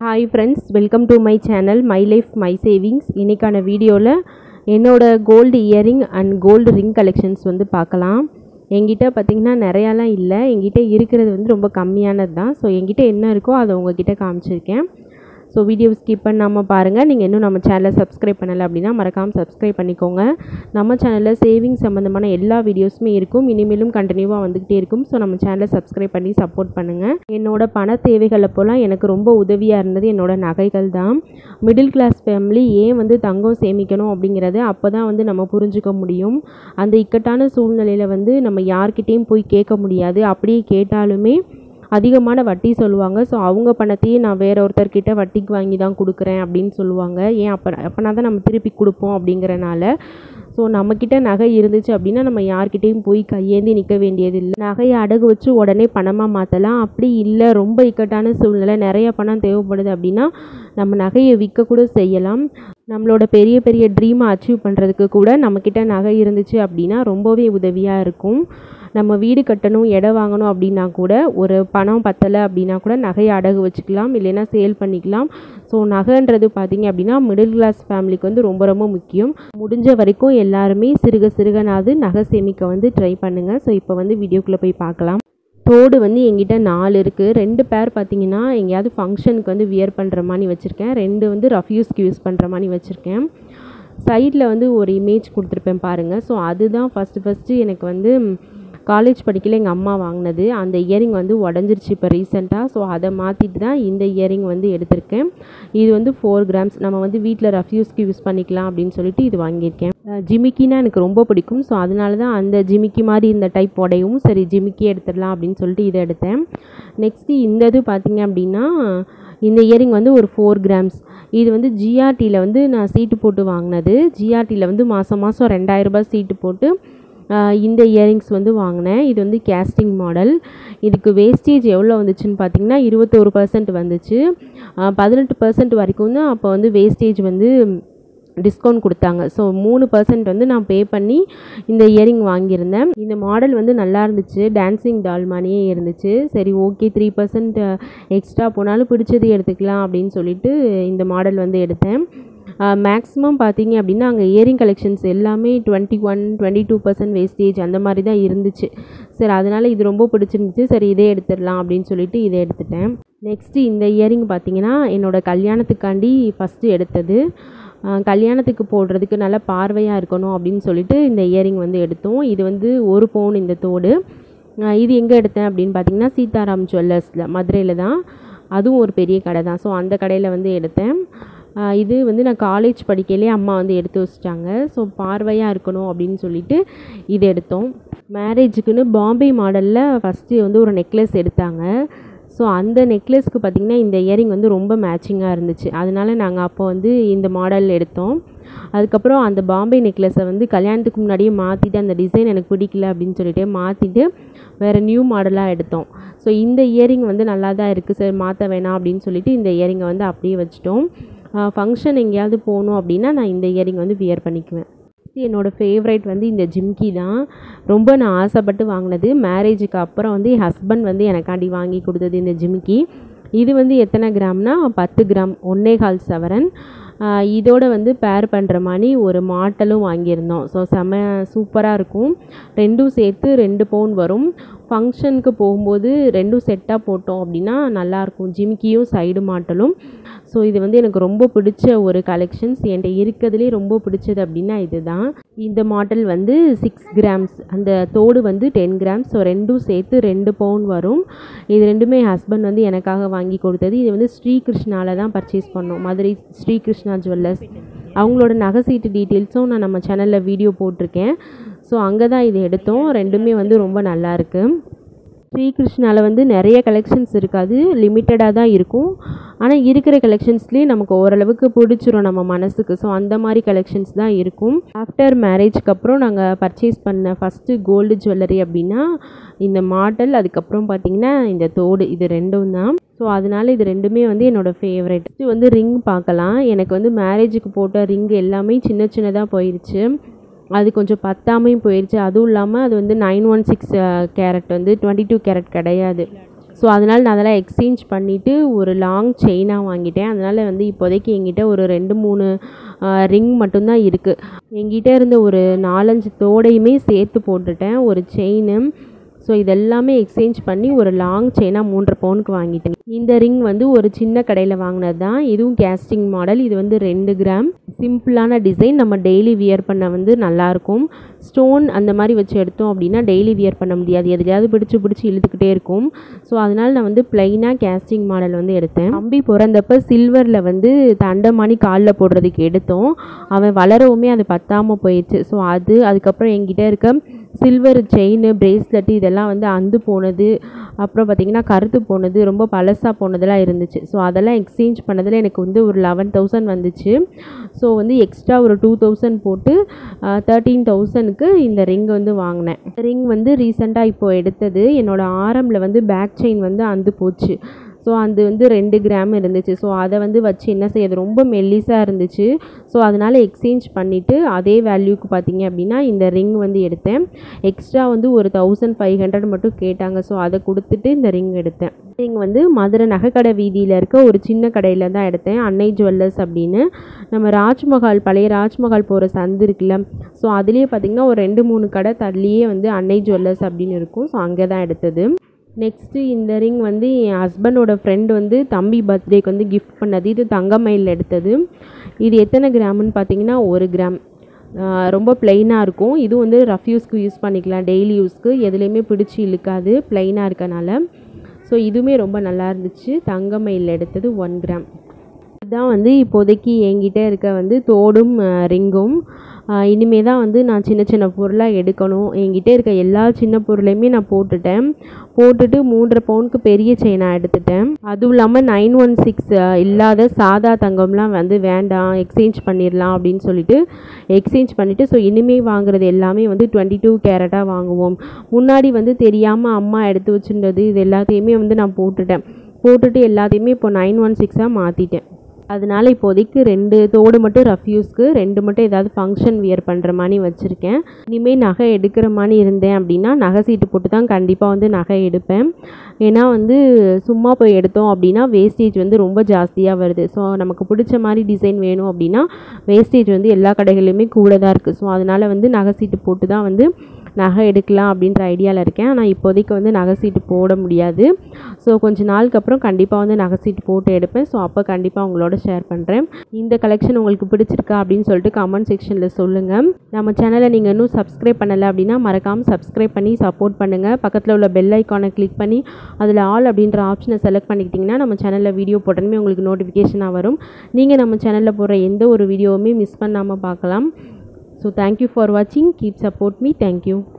hi friends welcome to my channel my life my savings இன்றைக்கான வீடியோவில் என்னோட gold earring and gold ring collections வந்து பார்க்கலாம் என்கிட்ட பார்த்திங்கன்னா நிறையாலாம் இல்லை என்கிட்ட இருக்கிறது வந்து ரொம்ப கம்மியானது தான் ஸோ என்கிட்ட என்ன இருக்கோ அதை உங்ககிட்ட காமிச்சிருக்கேன் ஸோ வீடியோ ஸ்கிப் பண்ணாமல் பாருங்கள் நீங்கள் இன்னும் நம்ம சேனலை சப்ஸ்கிரைப் பண்ணலை அப்படின்னா மறக்காமல் சப்ஸ்கிரைப் பண்ணிக்கோங்க நம்ம சேனலில் சேவிங் சம்மந்தமான எல்லா வீடியோஸுமே இருக்கும் இனிமேலும் கண்டினியூவாக வந்துக்கிட்டே இருக்கும் ஸோ நம்ம சேனலை சப்ஸ்கிரைப் பண்ணி சப்போர்ட் பண்ணுங்கள் என்னோட பண தேவைகளை போலாம் எனக்கு ரொம்ப உதவியாக இருந்தது என்னோட நகைகள் தான் மிடில் கிளாஸ் ஃபேமிலி ஏன் வந்து தங்கம் சேமிக்கணும் அப்படிங்கிறத அப்போ தான் வந்து நம்ம புரிஞ்சுக்க முடியும் அந்த இக்கட்டான சூழ்நிலையில் வந்து நம்ம யார்கிட்டேயும் போய் கேட்க முடியாது அப்படியே கேட்டாலுமே அதிகமான வட்டி சொல்லுவாங்க ஸோ அவங்க பணத்தையே நான் வேற ஒருத்தர்கிட்ட வட்டிக்கு வாங்கி தான் கொடுக்குறேன் அப்படின்னு சொல்லுவாங்க ஏன் அப்போ அப்போனா தான் நம்ம திருப்பி கொடுப்போம் அப்படிங்கிறனால ஸோ நம்மக்கிட்ட நகை இருந்துச்சு அப்படின்னா நம்ம யார்கிட்டேயும் போய் கையேந்தி நிற்க வேண்டியது இல்லை நகையை அடகு வச்சு உடனே பணமாக மாற்றலாம் அப்படி இல்லை ரொம்ப இக்கட்டான சூழ்நிலை நிறைய பணம் தேவைப்படுது அப்படின்னா நம்ம நகையை விற்க கூட செய்யலாம் நம்மளோட பெரிய பெரிய ட்ரீமை அச்சீவ் பண்ணுறதுக்கு கூட நம்மக்கிட்ட நகை இருந்துச்சு அப்படின்னா ரொம்பவே உதவியாக இருக்கும் நம்ம வீடு கட்டணும் இடம் வாங்கணும் அப்படின்னா கூட ஒரு பணம் பத்தலை அப்படின்னா கூட நகையை அடகு வச்சுக்கலாம் இல்லைன்னா சேல் பண்ணிக்கலாம் ஸோ நகைன்றது பார்த்திங்க அப்படின்னா மிடில் கிளாஸ் ஃபேமிலிக்கு வந்து ரொம்ப ரொம்ப முக்கியம் முடிஞ்ச வரைக்கும் எல்லாருமே சிறுக சிறுகனாவது நகை சேமிக்க வந்து ட்ரை பண்ணுங்கள் ஸோ இப்போ வந்து வீடியோக்குள்ளே போய் பார்க்கலாம் தோடு வந்து எங்கிட்ட நாலு இருக்குது ரெண்டு பேர் பார்த்தீங்கன்னா எங்கேயாவது ஃபங்க்ஷனுக்கு வந்து வியர் பண்ணுற மாதிரி வச்சுருக்கேன் ரெண்டு வந்து ரஃப்யூஸ்க்கு யூஸ் பண்ணுற மாதிரி வச்சுருக்கேன் சைடில் வந்து ஒரு இமேஜ் கொடுத்துருப்பேன் பாருங்கள் ஸோ அதுதான் ஃபஸ்ட்டு ஃபஸ்ட்டு எனக்கு வந்து காலேஜ் படிக்கல எங்கள் அம்மா வாங்கினது அந்த இயரிங் வந்து உடஞ்சிருச்சு இப்போ ரீசெண்டாக ஸோ அதை மாற்றிட்டு தான் இந்த இயரிங் வந்து எடுத்திருக்கேன் இது வந்து ஃபோர் கிராம்ஸ் நம்ம வந்து வீட்டில் ரஃப்யூஸ்க்கு யூஸ் பண்ணிக்கலாம் அப்படின்னு சொல்லிட்டு இது வாங்கியிருக்கேன் ஜிமிக்கினா எனக்கு ரொம்ப பிடிக்கும் ஸோ அதனால தான் அந்த ஜிமிக்கி மாதிரி இந்த டைப் உடையும் சரி ஜிமிக்கி எடுத்துடலாம் அப்படின்னு சொல்லிட்டு இதை எடுத்தேன் நெக்ஸ்ட்டு இந்த இது பார்த்திங்க அப்படின்னா இந்த இயரிங் வந்து ஒரு ஃபோர் கிராம்ஸ் இது வந்து ஜிஆர்டியில் வந்து நான் சீட்டு போட்டு வாங்கினது ஜிஆர்டியில் வந்து மாதம் மாதம் ரெண்டாயிரரூபா சீட்டு போட்டு இந்த இயரிங்ஸ் வந்து வாங்கினேன் இது வந்து கேஸ்டிங் மாடல் இதுக்கு வேஸ்டேஜ் எவ்வளோ வந்துச்சுன்னு பார்த்தீங்கன்னா இருபத்தோரு பர்சன்ட் வந்துச்சு பதினெட்டு பர்சன்ட் வரைக்கும் தான் அப்போ வந்து வேஸ்டேஜ் வந்து டிஸ்கவுண்ட் கொடுத்தாங்க ஸோ மூணு பர்சன்ட் வந்து நான் பே பண்ணி இந்த இயரிங் வாங்கியிருந்தேன் இந்த மாடல் வந்து நல்லா இருந்துச்சு டான்ஸிங் டால் மாதிரியே இருந்துச்சு சரி ஓகே த்ரீ பர்சன்ட் எக்ஸ்ட்ரா போனாலும் பிடிச்சது எடுத்துக்கலாம் அப்படின்னு சொல்லிட்டு இந்த மாடல் வந்து எடுத்தேன் மேக்ஸிமம் பார்த்தீங்க அப்படின்னா அங்கே இயரிங் கலெக்ஷன்ஸ் எல்லாமே twenty one twenty two percent wastage அந்த மாதிரி தான் இருந்துச்சு சரி அதனால் இது ரொம்ப பிடிச்சிருந்துச்சு சரி இதே எடுத்துடலாம் அப்படின்னு சொல்லிட்டு இதை எடுத்துட்டேன் நெக்ஸ்ட்டு இந்த இயரிங் பார்த்தீங்கன்னா என்னோடய கல்யாணத்துக்காண்டி ஃபஸ்ட்டு எடுத்தது கல்யாணத்துக்கு போடுறதுக்கு நல்லா பார்வையாக இருக்கணும் அப்படின்னு சொல்லிட்டு இந்த இயரிங் வந்து எடுத்தோம் இது வந்து ஒரு பவுன் இந்த தோடு இது எங்கே எடுத்தேன் அப்படின்னு பார்த்தீங்கன்னா சீதாராம் ஜுவல்லர்ஸில் மதுரையில் தான் அதுவும் ஒரு பெரிய கடை தான் ஸோ அந்த கடையில் வந்து எடுத்தேன் இது வந்து நான் காலேஜ் படிக்கையிலே அம்மா வந்து எடுத்து வச்சிட்டாங்க ஸோ பார்வையாக இருக்கணும் அப்படின்னு சொல்லிட்டு இது எடுத்தோம் மேரேஜுக்குன்னு பாம்பே மாடலில் ஃபஸ்ட்டு வந்து ஒரு நெக்லஸ் எடுத்தாங்க ஸோ அந்த நெக்லஸ்க்கு பார்த்திங்கன்னா இந்த இயரிங் வந்து ரொம்ப மேட்சிங்காக இருந்துச்சு அதனால நாங்கள் அப்போ வந்து இந்த மாடல் எடுத்தோம் அதுக்கப்புறம் அந்த பாம்பே நெக்லஸை வந்து கல்யாணத்துக்கு முன்னாடியே மாற்றிட்டு அந்த டிசைன் எனக்கு பிடிக்கல அப்படின்னு சொல்லிட்டு மாற்றிட்டு வேறு நியூ மாடலாக எடுத்தோம் ஸோ இந்த இயரிங் வந்து நல்லா தான் இருக்குது சார் மாற்ற வேணாம் அப்படின்னு சொல்லிட்டு இந்த இயரிங்கை வந்து அப்படியே வச்சிட்டோம் ஃபங்க்ஷன் எங்கேயாவது போகணும் அப்படின்னா நான் இந்த இயரிங் வந்து வியர் பண்ணிக்குவேன் என்னோடய ஃபேவரைட் வந்து இந்த ஜிம்கி தான் ரொம்ப நான் ஆசைப்பட்டு வாங்கினது மேரேஜுக்கு அப்புறம் வந்து என் ஹஸ்பண்ட் வந்து எனக்காண்டி வாங்கி கொடுத்தது இந்த ஜிம்கி இது வந்து எத்தனை கிராம்னா பத்து கிராம் ஒன்னே கால் சவரன் இதோட வந்து பேர் பண்ணுற மாதிரி ஒரு மாட்டலும் வாங்கியிருந்தோம் ஸோ செம சூப்பராக இருக்கும் ரெண்டும் சேர்த்து ரெண்டு பவுன் வரும் ஃபங்க்ஷனுக்கு போகும்போது ரெண்டும் செட்டாக போட்டோம் அப்படின்னா நல்லாயிருக்கும் ஜிமிக்கியும் சைடு மாட்டலும் ஸோ இது வந்து எனக்கு ரொம்ப பிடிச்ச ஒரு கலெக்ஷன்ஸ் என்கிட்ட இருக்கிறதுலே ரொம்ப பிடிச்சது அப்படின்னா இது தான் இந்த மாடல் வந்து சிக்ஸ் கிராம்ஸ் அந்த தோடு வந்து டென் கிராம்ஸ் ஸோ ரெண்டும் சேர்த்து ரெண்டு பவுன் வரும் இது ரெண்டுமே என் ஹஸ்பண்ட் வந்து எனக்காக வாங்கி கொடுத்தது இது வந்து ஸ்ரீகிருஷ்ணாவில் தான் பர்ச்சேஸ் பண்ணோம் மதுரை ஸ்ரீகிருஷ்ணா ஜுவல்லர்ஸ் அவங்களோட நகை சீட்டு டீட்டெயில்ஸும் நான் நம்ம சேனலில் வீடியோ போட்டிருக்கேன் ஸோ அங்கே தான் இது எடுத்தோம் ரெண்டுமே வந்து ரொம்ப நல்லா இருக்குது ஸ்ரீகிருஷ்ணாவில் வந்து நிறைய கலெக்ஷன்ஸ் இருக்காது லிமிட்டடாக தான் இருக்கும் ஆனால் இருக்கிற கலெக்ஷன்ஸ்லேயே நமக்கு ஓரளவுக்கு பிடிச்சிரும் நம்ம மனசுக்கு ஸோ அந்த மாதிரி கலெக்ஷன்ஸ் தான் இருக்கும் ஆஃப்டர் மேரேஜ்க்கு அப்புறம் நாங்கள் பர்ச்சேஸ் பண்ண ஃபஸ்ட்டு கோல்டு ஜுவல்லரி அப்படின்னா இந்த மாடல் அதுக்கப்புறம் பார்த்திங்கன்னா இந்த தோடு இது ரெண்டும் தான் ஸோ அதனால் இது ரெண்டுமே வந்து என்னோடய ஃபேவரெட் ஃபஸ்ட்டு வந்து ரிங் பார்க்கலாம் எனக்கு வந்து மேரேஜுக்கு போட்ட ரிங் எல்லாமே சின்ன சின்னதாக போயிடுச்சு அது கொஞ்சம் பத்தாமையும் போயிடுச்சு அதுவும் இல்லாமல் அது வந்து நைன் ஒன் சிக்ஸ் கேரட் வந்து டுவெண்ட்டி டூ கேரட் கிடையாது ஸோ அதனால் நான் அதெல்லாம் எக்ஸ்சேஞ்ச் பண்ணிவிட்டு ஒரு லாங் செயினாக வாங்கிட்டேன் அதனால் வந்து இப்போதைக்கு என்கிட்ட ஒரு ரெண்டு மூணு ரிங் மட்டும்தான் இருக்குது என்கிட்ட இருந்த ஒரு நாலஞ்சு தோடையுமே சேர்த்து போட்டுட்டேன் ஒரு செயின் ஸோ இதெல்லாமே எக்ஸ்சேஞ்ச் பண்ணி ஒரு லாங் செயினாக மூன்றரை பவுனுக்கு வாங்கிட்டேன் இந்த ரிங் வந்து ஒரு சின்ன கடையில் வாங்கினது தான் இதுவும் கேஸ்டிங் மாடல் இது வந்து ரெண்டு கிராம் சிம்பிளான டிசைன் நம்ம டெய்லி வியர் பண்ண வந்து நல்லாயிருக்கும் ஸ்டோன் அந்த மாதிரி வச்சு எடுத்தோம் அப்படின்னா டெய்லி வியர் பண்ண முடியாது எதுலையாவது பிடிச்சி பிடிச்சி இழுத்துக்கிட்டே இருக்கும் ஸோ அதனால் நான் வந்து ப்ளைனாக கேஸ்டிங் மாடல் வந்து எடுத்தேன் தம்பி பிறந்தப்ப சில்வரில் வந்து தண்டமானி காலில் போடுறதுக்கு எடுத்தோம் அவன் வளரவுமே அது பத்தாமல் போயிடுச்சு ஸோ அது அதுக்கப்புறம் என்கிட்ட இருக்க சில்வர் செயின் பிரேஸ்லெட்டு இதெல்லாம் வந்து அந்து போனது அப்புறம் பார்த்திங்கன்னா கருத்து போனது ரொம்ப பழசாக போனதெல்லாம் இருந்துச்சு ஸோ அதெல்லாம் எக்ஸ்சேஞ்ச் பண்ணதில் எனக்கு வந்து ஒரு லெவன் தௌசண்ட் வந்துச்சு ஸோ வந்து எக்ஸ்ட்ரா ஒரு டூ தௌசண்ட் போட்டு தேர்ட்டீன் தௌசண்ட்க்கு இந்த ரிங் வந்து வாங்கினேன் ரிங் வந்து ரீசெண்டாக இப்போது எடுத்தது என்னோடய ஆரமில் வந்து பேக் செயின் வந்து அந்து போச்சு ஸோ அது வந்து ரெண்டு கிராம் இருந்துச்சு ஸோ அதை வந்து வச்சு என்ன செய்யாது ரொம்ப மெல்லிஸாக இருந்துச்சு ஸோ அதனால் எக்ஸ்சேஞ்ச் பண்ணிவிட்டு அதே வேல்யூக்கு பார்த்தீங்க அப்படின்னா இந்த ரிங் வந்து எடுத்தேன் எக்ஸ்ட்ரா வந்து ஒரு தௌசண்ட் ஃபைவ் ஹண்ட்ரட் மட்டும் கேட்டாங்க ஸோ அதை கொடுத்துட்டு இந்த ரிங் எடுத்தேன் ரிங் வந்து மதுரை நகைக்கடை வீதியில் இருக்க ஒரு சின்ன கடையில் தான் எடுத்தேன் அன்னை ஜுவல்லர்ஸ் அப்படின்னு நம்ம ராஜ்மஹால் பழைய ராஜ்மஹால் போகிற சந்து இருக்குல்ல ஸோ அதுலேயே பார்த்திங்கன்னா ஒரு ரெண்டு மூணு கடை தள்ளியே வந்து அன்னை ஜுவல்லர்ஸ் அப்படின்னு இருக்கும் ஸோ அங்கே தான் எடுத்தது நெக்ஸ்ட்டு இந்த ரிங் வந்து என் ஹஸ்பண்டோட ஃப்ரெண்டு வந்து தம்பி பர்த்டேக்கு வந்து கிஃப்ட் பண்ணது இது தங்கமயில் எடுத்தது இது எத்தனை கிராம்னு பார்த்தீங்கன்னா ஒரு கிராம் ரொம்ப ப்ளைனாக இருக்கும் இதுவும் வந்து ரஃப் யூஸ்க்கு யூஸ் பண்ணிக்கலாம் டெய்லி யூஸ்க்கு எதுலேயுமே பிடிச்சி இழுக்காது ப்ளைனாக இருக்கனால ஸோ இதுவுமே ரொம்ப நல்லா இருந்துச்சு தங்கமயில் எடுத்தது ஒன் கிராம் இதுதான் வந்து இப்போதைக்கு என்கிட்ட இருக்க வந்து தோடும் ரிங்கும் இனிமே தான் வந்து நான் சின்ன சின்ன பொருளாக எடுக்கணும் என்கிட்ட இருக்க எல்லா சின்ன பொருளையுமே நான் போட்டுட்டேன் போட்டுட்டு மூன்றரை பவுனுக்கு பெரிய செயினாக எடுத்துட்டேன் அதுவும் இல்லாமல் நைன் ஒன் சிக்ஸ் இல்லாத சாதா தங்கம்லாம் வந்து வேண்டாம் எக்ஸ்சேஞ்ச் பண்ணிடலாம் அப்படின்னு சொல்லிட்டு எக்ஸ்சேஞ்ச் பண்ணிவிட்டு ஸோ இனிமேல் வாங்குறது எல்லாமே வந்து டுவெண்ட்டி டூ கேரட்டாக வாங்குவோம் முன்னாடி வந்து தெரியாமல் அம்மா எடுத்து வச்சுருந்தது இது எல்லாத்தையுமே வந்து நான் போட்டுட்டேன் போட்டுட்டு எல்லாத்தையுமே இப்போ நைன் ஒன் சிக்ஸாக மாற்றிட்டேன் அதனால இப்போதைக்கு ரெண்டு தோடு மட்டும் ரஃப் யூஸ்க்கு ரெண்டு மட்டும் ஏதாவது ஃபங்க்ஷன் வியர் பண்ணுற மாதிரி வச்சுருக்கேன் இனிமேல் நகை எடுக்கிற மாதிரி இருந்தேன் அப்படின்னா நகை சீட்டு போட்டு தான் கண்டிப்பாக வந்து நகை எடுப்பேன் ஏன்னா வந்து சும்மா போய் எடுத்தோம் அப்படின்னா வேஸ்டேஜ் வந்து ரொம்ப ஜாஸ்தியாக வருது ஸோ நமக்கு பிடிச்ச மாதிரி டிசைன் வேணும் அப்படின்னா வேஸ்டேஜ் வந்து எல்லா கடைகளிலுமே கூட தான் இருக்குது ஸோ அதனால் வந்து நகை சீட்டு போட்டு தான் வந்து நகை எடுக்கலாம் அப்படின்ற ஐடியாவில் இருக்கேன் ஆனால் இப்போதைக்கு வந்து நகை சீட்டு போட முடியாது ஸோ கொஞ்ச நாளுக்கு அப்புறம் கண்டிப்பாக வந்து நகை சீட்டு போட்டு எடுப்பேன் ஸோ அப்போ கண்டிப்பாக உங்களோட ஷேர் பண்ணுறேன் இந்த கலெக்ஷன் உங்களுக்கு பிடிச்சிருக்கா அப்படின்னு சொல்லிட்டு கமெண்ட் செக்ஷனில் சொல்லுங்கள் நம்ம சேனலை நீங்கள் இன்னும் சப்ஸ்கிரைப் பண்ணலை அப்படின்னா மறக்காமல் சப்ஸ்கிரைப் பண்ணி சப்போர்ட் பண்ணுங்கள் பக்கத்தில் உள்ள பெல் ஐக்கானை கிளிக் பண்ணி அதில் ஆல் அப்படின்ற ஆப்ஷனை செலக்ட் பண்ணிக்கிட்டிங்கன்னா நம்ம சேனலில் வீடியோ போட்டோன்னே உங்களுக்கு நோட்டிஃபிகேஷனாக வரும் நீங்கள் நம்ம சேனலில் போடுற எந்த ஒரு வீடியோவுமே மிஸ் பண்ணாமல் பார்க்கலாம் ஸோ தேங்க்யூ ஃபார் வாட்சிங் கீப் சப்போர்ட் மீ தேங்க்யூ